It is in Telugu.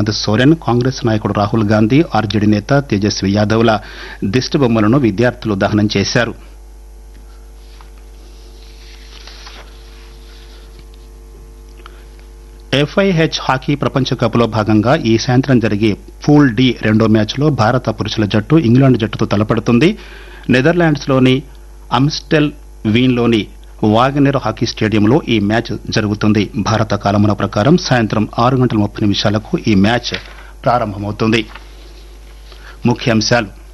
హేమంత్ సోరెన్ కాంగ్రెస్ నాయకుడు రాహుల్ గాంధీ ఆర్జేడీ నేత తేజస్వి యాదవ్ల దిష్టిబొమ్మలను విద్యార్థులు దహనం చేశారు ఎఫ్ఐహెచ్ హాకీ ప్రపంచ కప్లో భాగంగా ఈ సాయంత్రం జరిగే పూల్ డి రెండో మ్యాచ్లో భారత పురుషుల జట్టు ఇంగ్లాండ్ జట్టుతో తలపడుతుంది నెదర్లాండ్స్లోని అమ్స్టెల్ వీన్లోని వాగనెర్ హాకీ స్టేడియంలో ఈ మ్యాచ్ జరుగుతుంది భారత కాలమున ప్రకారం సాయంత్రం ఆరు గంటల ముప్పై నిమిషాలకు ఈ మ్యాచ్ ప్రారంభమవుతుంది ముఖ్యాంశాలు